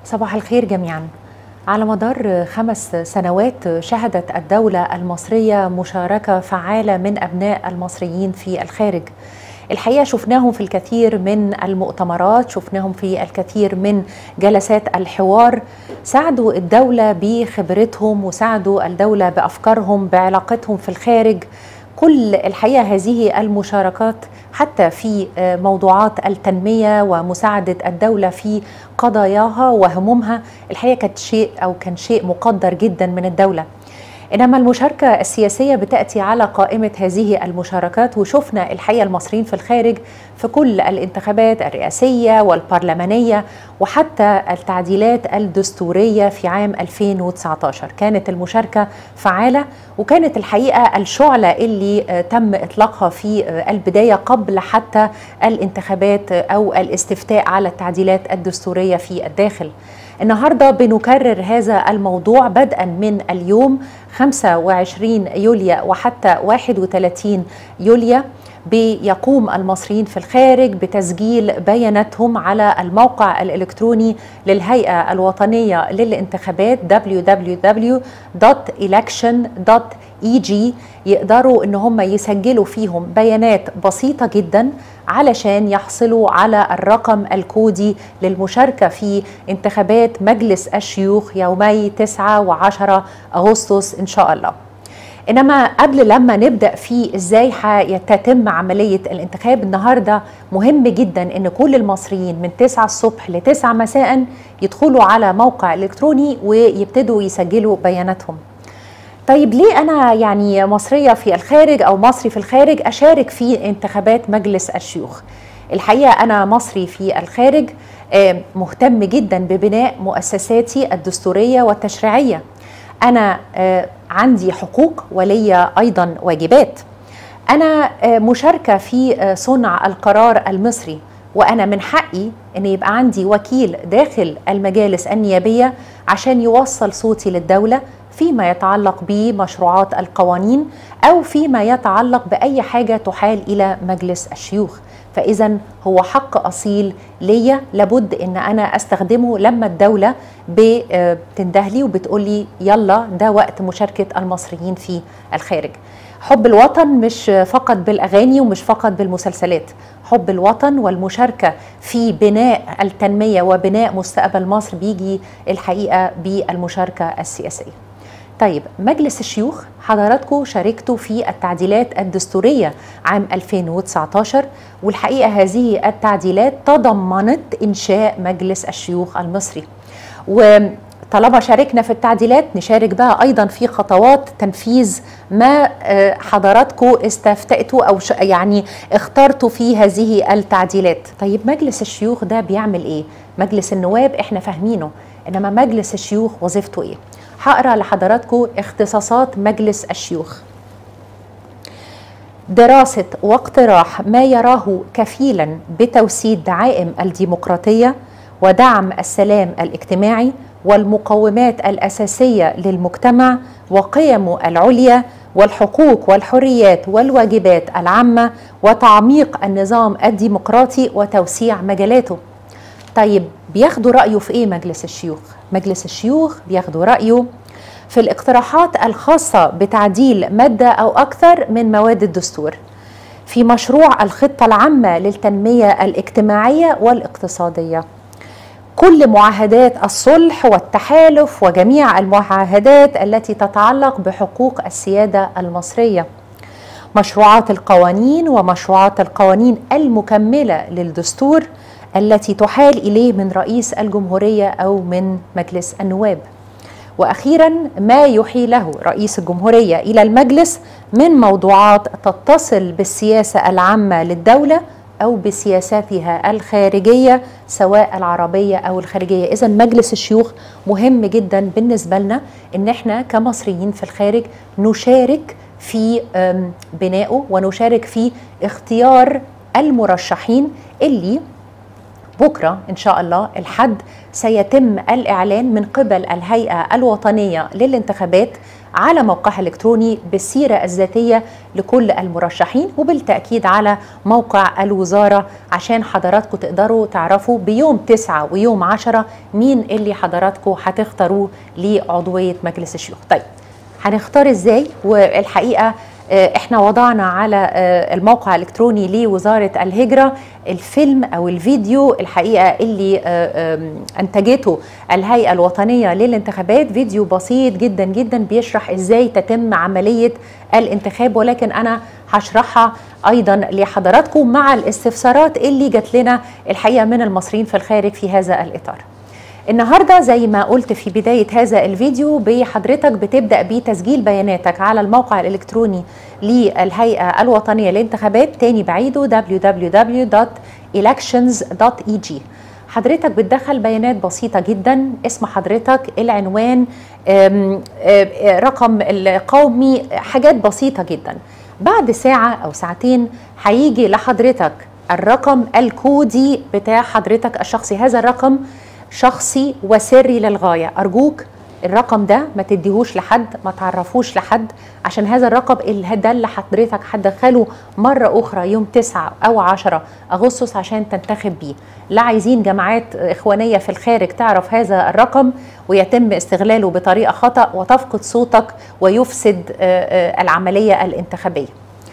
صباح الخير جميعا على مدار خمس سنوات شهدت الدولة المصرية مشاركة فعالة من أبناء المصريين في الخارج الحقيقة شفناهم في الكثير من المؤتمرات شفناهم في الكثير من جلسات الحوار ساعدوا الدولة بخبرتهم وساعدوا الدولة بأفكارهم بعلاقتهم في الخارج كل الحقيقه هذه المشاركات حتى في موضوعات التنميه ومساعده الدوله في قضاياها وهمومها الحقيقه كانت شيء او كان شيء مقدر جدا من الدوله انما المشاركه السياسيه بتاتي على قائمه هذه المشاركات وشفنا الحقيقه المصريين في الخارج في كل الانتخابات الرئاسيه والبرلمانيه وحتى التعديلات الدستوريه في عام 2019 كانت المشاركه فعاله وكانت الحقيقه الشعله اللي تم اطلاقها في البدايه قبل حتى الانتخابات او الاستفتاء على التعديلات الدستوريه في الداخل النهارده بنكرر هذا الموضوع بدءا من اليوم 25 يوليو وحتى 31 يوليو بيقوم المصريين في الخارج بتسجيل بياناتهم على الموقع الإلكتروني للهيئة الوطنية للانتخابات www.election.eg يقدروا ان هم يسجلوا فيهم بيانات بسيطة جدا علشان يحصلوا على الرقم الكودي للمشاركة في انتخابات مجلس الشيوخ يومي 9 و10 أغسطس إن شاء الله انما قبل لما نبدا في ازاي هيتم عمليه الانتخاب النهارده مهم جدا ان كل المصريين من 9 الصبح ل 9 مساء يدخلوا على موقع الكتروني ويبتدوا يسجلوا بياناتهم طيب ليه انا يعني مصريه في الخارج او مصري في الخارج اشارك في انتخابات مجلس الشيوخ الحقيقه انا مصري في الخارج مهتم جدا ببناء مؤسساتي الدستوريه والتشريعيه انا عندي حقوق ولي ايضا واجبات انا مشاركه في صنع القرار المصري وانا من حقي ان يبقى عندي وكيل داخل المجالس النيابيه عشان يوصل صوتي للدوله فيما يتعلق بمشروعات القوانين او فيما يتعلق باي حاجه تحال الى مجلس الشيوخ فاذا هو حق اصيل ليا لابد ان انا استخدمه لما الدوله بتندهلي وبتقول لي يلا ده وقت مشاركه المصريين في الخارج حب الوطن مش فقط بالاغاني ومش فقط بالمسلسلات حب الوطن والمشاركه في بناء التنميه وبناء مستقبل مصر بيجي الحقيقه بالمشاركه السياسيه طيب مجلس الشيوخ حضراتكم شاركتوا في التعديلات الدستورية عام 2019 والحقيقة هذه التعديلات تضمنت إنشاء مجلس الشيوخ المصري وطالما شاركنا في التعديلات نشارك بقى أيضا في خطوات تنفيذ ما حضراتكم استفتأتوا أو يعني اخترتوا في هذه التعديلات طيب مجلس الشيوخ ده بيعمل إيه؟ مجلس النواب إحنا فاهمينه إنما مجلس الشيوخ وظيفته إيه؟ هقرا لحضراتكم اختصاصات مجلس الشيوخ دراسة واقتراح ما يراه كفيلا بتوسيد دعائم الديمقراطية ودعم السلام الاجتماعي والمقومات الأساسية للمجتمع وقيمه العليا والحقوق والحريات والواجبات العامة وتعميق النظام الديمقراطي وتوسيع مجالاته طيب بياخدوا رأيه في إيه مجلس الشيوخ؟ مجلس الشيوخ بياخدوا رأيه في الاقتراحات الخاصة بتعديل مادة أو أكثر من مواد الدستور في مشروع الخطة العامة للتنمية الاجتماعية والاقتصادية كل معاهدات الصلح والتحالف وجميع المعاهدات التي تتعلق بحقوق السيادة المصرية مشروعات القوانين ومشروعات القوانين المكملة للدستور التي تحال اليه من رئيس الجمهوريه او من مجلس النواب. واخيرا ما يحيله رئيس الجمهوريه الى المجلس من موضوعات تتصل بالسياسه العامه للدوله او بسياساتها الخارجيه سواء العربيه او الخارجيه، اذا مجلس الشيوخ مهم جدا بالنسبه لنا ان احنا كمصريين في الخارج نشارك في بنائه ونشارك في اختيار المرشحين اللي بكرة إن شاء الله الحد سيتم الإعلان من قبل الهيئة الوطنية للانتخابات على موقعها الإلكتروني بالسيرة الذاتية لكل المرشحين وبالتأكيد على موقع الوزارة عشان حضراتكم تقدروا تعرفوا بيوم تسعة ويوم عشرة مين اللي حضراتكم هتختاروه لعضوية مجلس الشيوخ طيب هنختار ازاي والحقيقه احنا وضعنا على الموقع الالكتروني لوزاره الهجره الفيلم او الفيديو الحقيقه اللي انتجته الهيئه الوطنيه للانتخابات فيديو بسيط جدا جدا بيشرح ازاي تتم عمليه الانتخاب ولكن انا هشرحها ايضا لحضراتكم مع الاستفسارات اللي جات لنا الحقيقه من المصريين في الخارج في هذا الاطار. النهارده زي ما قلت في بدايه هذا الفيديو بحضرتك بتبدا بتسجيل بياناتك على الموقع الالكتروني للهيئه الوطنيه للانتخابات تاني بعيده www.elections.eg حضرتك بتدخل بيانات بسيطة جدا اسم حضرتك العنوان رقم القومي حاجات بسيطة جدا بعد ساعة أو ساعتين هيجي لحضرتك الرقم الكودي بتاع حضرتك الشخصي هذا الرقم شخصي وسري للغاية أرجوك الرقم ده ما تديهوش لحد ما تعرفوش لحد عشان هذا الرقم ده اللي حضرتك هتدخله مرة أخرى يوم 9 أو 10 أغسطس عشان تنتخب بيه لا عايزين جماعات إخوانية في الخارج تعرف هذا الرقم ويتم استغلاله بطريقة خطأ وتفقد صوتك ويفسد العملية الانتخابية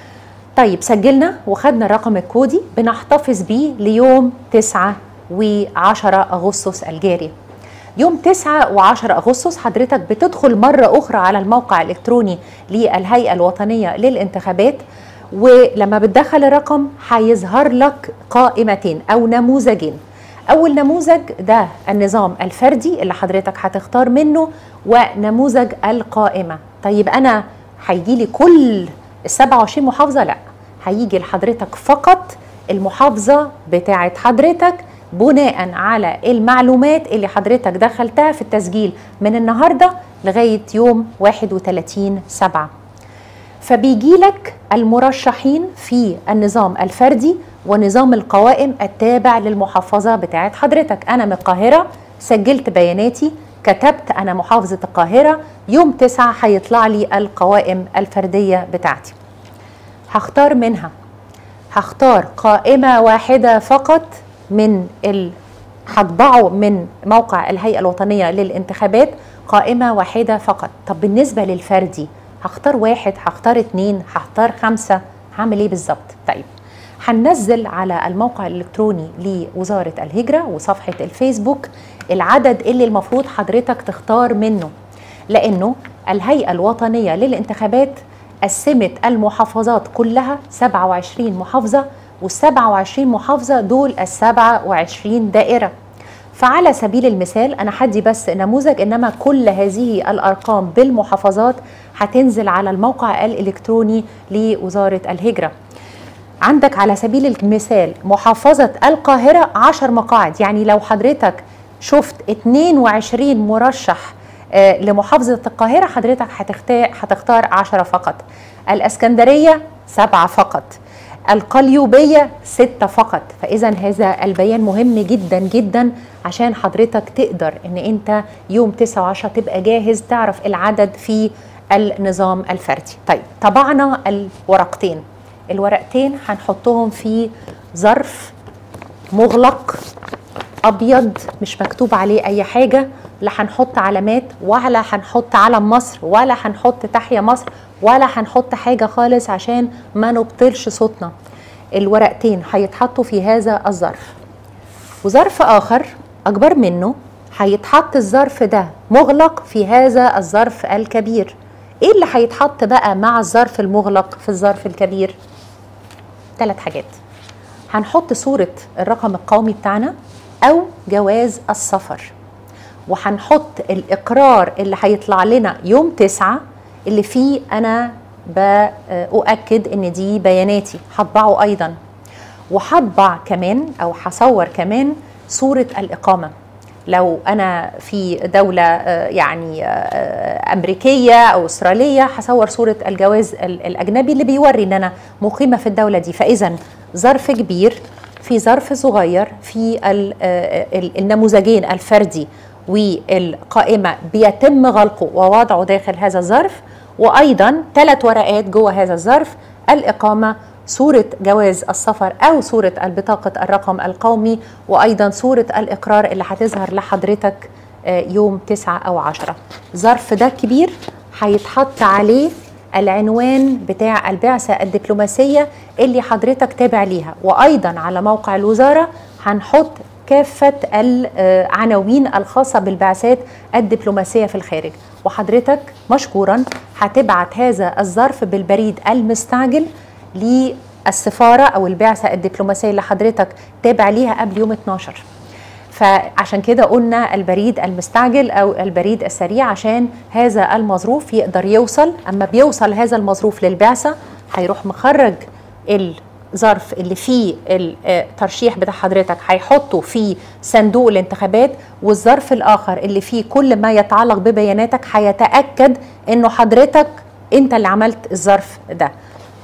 طيب سجلنا وخدنا الرقم الكودي بنحتفظ بيه ليوم 9 و10 أغسطس الجاري يوم 9 و10 أغسطس حضرتك بتدخل مرة أخرى على الموقع الإلكتروني للهيئة الوطنية للانتخابات ولما بتدخل الرقم هيظهر لك قائمتين أو نموذجين أول نموذج ده النظام الفردي اللي حضرتك هتختار منه ونموذج القائمة طيب أنا هيجي لي كل ال 27 محافظة؟ لا هيجي لحضرتك فقط المحافظة بتاعت حضرتك بناء على المعلومات اللي حضرتك دخلتها في التسجيل من النهارده لغايه يوم 31 7 فبيجي لك المرشحين في النظام الفردي ونظام القوائم التابع للمحافظه بتاعت حضرتك انا من القاهره سجلت بياناتي كتبت انا محافظه القاهره يوم 9 هيطلع لي القوائم الفرديه بتاعتي هختار منها هختار قائمه واحده فقط من ال هطبعه من موقع الهيئة الوطنية للانتخابات قائمة واحدة فقط طب بالنسبة للفردي هختار واحد هختار اتنين هختار خمسة هعمل ايه بالظبط طيب هننزل على الموقع الالكتروني لوزارة الهجرة وصفحة الفيسبوك العدد اللي المفروض حضرتك تختار منه لانه الهيئة الوطنية للانتخابات قسمت المحافظات كلها 27 محافظة وال 27 محافظة دول ال 27 دائرة فعلى سبيل المثال أنا حدي بس نموذج إنما كل هذه الأرقام بالمحافظات هتنزل على الموقع الإلكتروني لوزارة الهجرة عندك على سبيل المثال محافظة القاهرة 10 مقاعد يعني لو حضرتك شفت 22 مرشح لمحافظة القاهرة حضرتك هتختار هتختار 10 فقط الاسكندرية سبعة فقط القليوبية ستة فقط فإذا هذا البيان مهم جدا جدا عشان حضرتك تقدر ان انت يوم 9 10 تبقى جاهز تعرف العدد في النظام الفردي طيب طبعنا الورقتين الورقتين هنحطهم في ظرف مغلق ابيض مش مكتوب عليه اي حاجه لا هنحط علامات ولا هنحط علم مصر ولا هنحط تحيا مصر ولا هنحط حاجه خالص عشان ما نبطلش صوتنا الورقتين هيتحطوا في هذا الظرف وظرف اخر اكبر منه هيتحط الظرف ده مغلق في هذا الظرف الكبير ايه اللي هيتحط بقى مع الظرف المغلق في الظرف الكبير ثلاث حاجات هنحط صورة الرقم القومي بتاعنا أو جواز السفر وهنحط الإقرار اللي هيطلع لنا يوم تسعة اللي فيه أنا بأؤكد إن دي بياناتي هطبعه أيضا وهطبع كمان أو هصور كمان صورة الإقامة لو أنا في دولة يعني أمريكية أو أسترالية هصور صورة الجواز الأجنبي اللي بيوري إن أنا مقيمة في الدولة دي فإذا ظرف كبير في ظرف صغير في النموذجين الفردي والقائمة بيتم غلقه ووضعه داخل هذا الظرف وأيضا ثلاث ورقات جوه هذا الظرف الإقامة صورة جواز السفر أو صورة البطاقة الرقم القومي وأيضا صورة الإقرار اللي هتظهر لحضرتك يوم 9 أو 10 ظرف ده كبير هيتحط عليه العنوان بتاع البعثة الدبلوماسية اللي حضرتك تابع ليها وأيضا على موقع الوزارة هنحط كافة العناوين الخاصة بالبعثات الدبلوماسية في الخارج وحضرتك مشكورا هتبعت هذا الظرف بالبريد المستعجل للسفارة أو البعثة الدبلوماسية اللي حضرتك تابع ليها قبل يوم 12 فعشان كده قلنا البريد المستعجل او البريد السريع عشان هذا المظروف يقدر يوصل اما بيوصل هذا المظروف للبعثه هيروح مخرج الظرف اللي فيه الترشيح بتاع حضرتك هيحطه في صندوق الانتخابات والظرف الاخر اللي فيه كل ما يتعلق ببياناتك هيتاكد انه حضرتك انت اللي عملت الظرف ده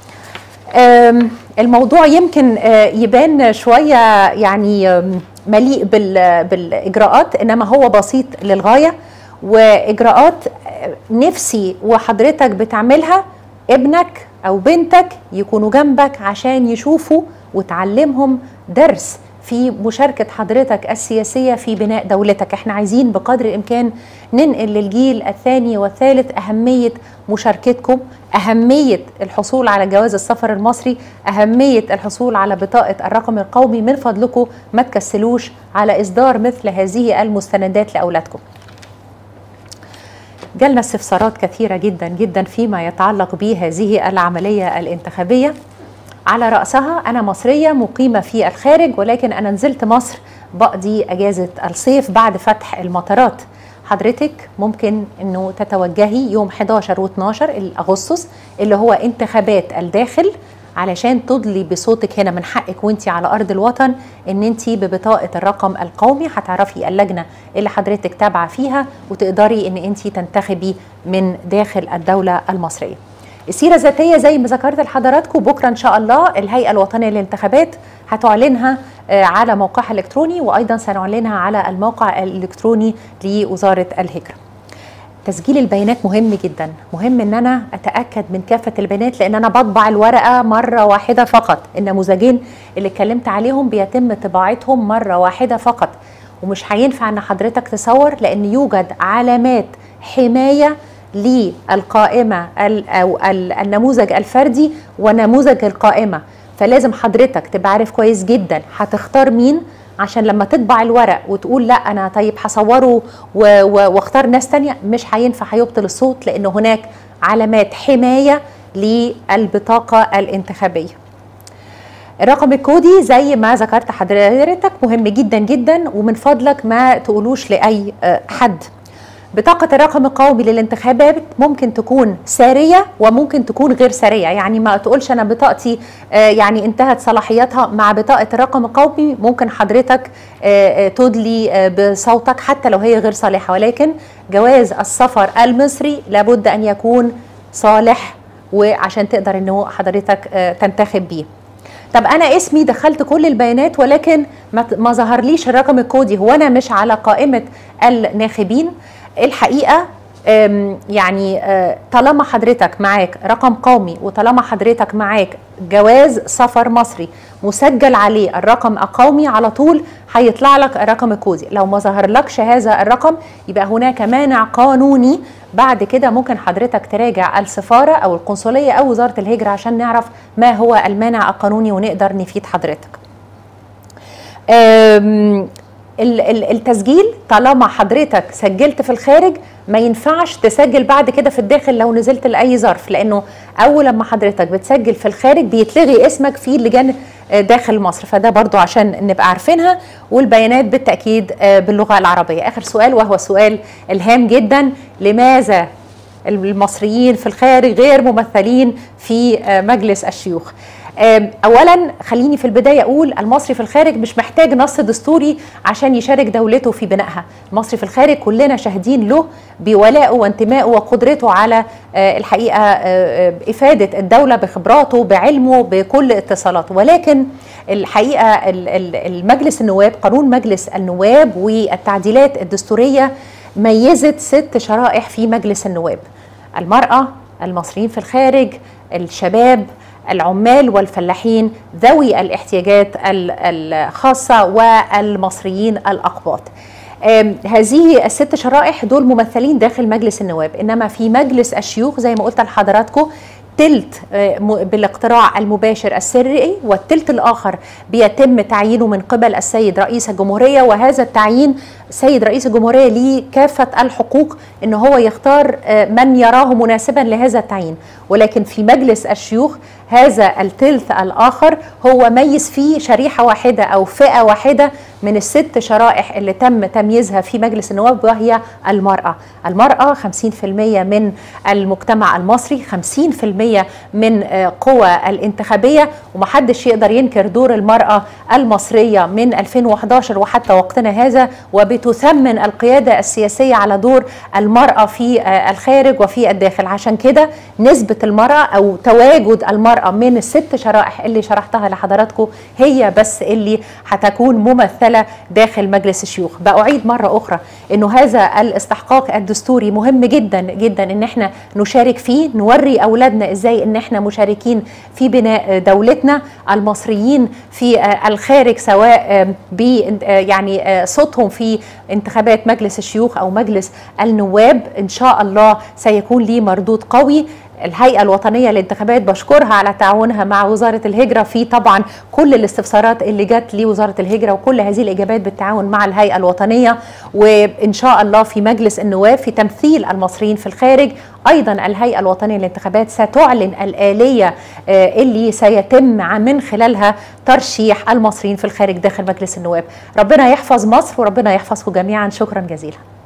الموضوع يمكن يبان شويه يعني مليء بالاجراءات انما هو بسيط للغايه واجراءات نفسي وحضرتك بتعملها ابنك او بنتك يكونوا جنبك عشان يشوفوا وتعلمهم درس في مشاركة حضرتك السياسية في بناء دولتك احنا عايزين بقدر الامكان ننقل للجيل الثاني والثالث اهمية مشاركتكم اهمية الحصول على جواز السفر المصري اهمية الحصول على بطاقة الرقم القومي من فضلكم ما تكسلوش على اصدار مثل هذه المستندات لاولادكم جالنا استفسارات كثيرة جدا جدا فيما يتعلق بهذه العملية الانتخابية على رأسها أنا مصرية مقيمة في الخارج ولكن أنا نزلت مصر بقضي أجازة الصيف بعد فتح المطارات حضرتك ممكن أنه تتوجهي يوم 11 و12 أغسطس اللي هو انتخابات الداخل علشان تضلي بصوتك هنا من حقك وانت على ارض الوطن ان انت ببطاقه الرقم القومي هتعرفي اللجنه اللي حضرتك تابعه فيها وتقدري ان انت تنتخبي من داخل الدوله المصريه. السيرة الذاتية زي ما ذكرت لحضراتكم بكرة إن شاء الله الهيئة الوطنية للانتخابات هتعلنها على موقعها الإلكتروني وأيضا سنعلنها على الموقع الإلكتروني لوزارة الهجرة تسجيل البيانات مهم جدا مهم ان انا اتاكد من كافه البيانات لان انا بطبع الورقه مره واحده فقط النموذجين اللي اتكلمت عليهم بيتم طباعتهم مره واحده فقط ومش هينفع ان حضرتك تصور لان يوجد علامات حمايه للقائمة أو النموذج الفردي ونموذج القائمة فلازم حضرتك تبقى عارف كويس جدا هتختار مين عشان لما تطبع الورق وتقول لا انا طيب هصوره واختار ناس تانية مش هينفع هيبطل الصوت لان هناك علامات حماية للبطاقة الانتخابية الرقم الكودي زي ما ذكرت حضرتك مهم جدا جدا ومن فضلك ما تقولوش لأي حد بطاقة الرقم القومي للانتخابات ممكن تكون سارية وممكن تكون غير سارية يعني ما تقولش أنا بطاقتي يعني انتهت صلاحيتها مع بطاقة الرقم القومي ممكن حضرتك تدلي بصوتك حتى لو هي غير صالحة ولكن جواز السفر المصري لابد أن يكون صالح وعشان تقدر أنه حضرتك تنتخب بيه طب انا اسمي دخلت كل البيانات ولكن ما ظهرليش الرقم الكودي هو انا مش على قائمه الناخبين الحقيقه يعني طالما حضرتك معاك رقم قومي وطالما حضرتك معاك جواز سفر مصري مسجل عليه الرقم القومي على طول هيطلع لك الرقم الكودي لو ما ظهرلكش هذا الرقم يبقى هناك مانع قانوني بعد كده ممكن حضرتك تراجع السفاره او القنصليه او وزاره الهجره عشان نعرف ما هو المانع القانوني ونقدر نفيد حضرتك التسجيل طالما حضرتك سجلت في الخارج ما ينفعش تسجل بعد كده في الداخل لو نزلت لاي ظرف لانه اول لما حضرتك بتسجل في الخارج بيتلغي اسمك في اللجان داخل مصر فده برضو عشان نبقى عارفينها والبيانات بالتاكيد باللغه العربيه اخر سؤال وهو سؤال الهام جدا لماذا المصريين في الخارج غير ممثلين في مجلس الشيوخ اولا خليني في البدايه اقول المصري في الخارج مش محتاج نص دستوري عشان يشارك دولته في بنائها المصري في الخارج كلنا شاهدين له بولائه وانتمائه وقدرته على الحقيقه افاده الدوله بخبراته بعلمه بكل اتصالاته ولكن الحقيقه المجلس النواب قانون مجلس النواب والتعديلات الدستوريه ميزت ست شرائح في مجلس النواب المراه المصريين في الخارج الشباب العمال والفلاحين ذوي الاحتياجات الخاصه والمصريين الاقباط هذه الست شرائح دول ممثلين داخل مجلس النواب انما في مجلس الشيوخ زي ما قلت لحضراتكم تلت بالاقتراع المباشر السري والتلت الآخر بيتم تعيينه من قبل السيد رئيس الجمهورية وهذا التعيين سيد رئيس الجمهورية ليه كافة الحقوق ان هو يختار من يراه مناسبا لهذا التعيين ولكن في مجلس الشيوخ هذا الثلث الآخر هو ميز فيه شريحة واحدة أو فئة واحدة من الست شرائح اللي تم تمييزها في مجلس النواب وهي المرأة المرأة 50% من المجتمع المصري 50% من قوى الانتخابية ومحدش يقدر ينكر دور المرأة المصرية من 2011 وحتى وقتنا هذا وبتثمن القيادة السياسية على دور المرأة في الخارج وفي الداخل عشان كده نسبة المرأة أو تواجد المرأة من الست شرائح اللي شرحتها لحضراتكم هي بس اللي هتكون ممثلة داخل مجلس الشيوخ بأعيد مرة أخرى أنه هذا الاستحقاق الدستوري مهم جدا جدا أن احنا نشارك فيه نوري أولادنا إزاي أن احنا مشاركين في بناء دولتنا المصريين في الخارج سواء ب يعني صوتهم في انتخابات مجلس الشيوخ أو مجلس النواب إن شاء الله سيكون ليه مردود قوي الهيئة الوطنية للانتخابات بشكرها على تعاونها مع وزارة الهجرة في طبعا كل الاستفسارات اللي جت لوزارة الهجرة وكل هذه الإجابات بالتعاون مع الهيئة الوطنية وإن شاء الله في مجلس النواب في تمثيل المصريين في الخارج أيضا الهيئة الوطنية للانتخابات ستعلن الآلية اللي سيتم من خلالها ترشيح المصريين في الخارج داخل مجلس النواب ربنا يحفظ مصر وربنا يحفظكم جميعا شكرا جزيلا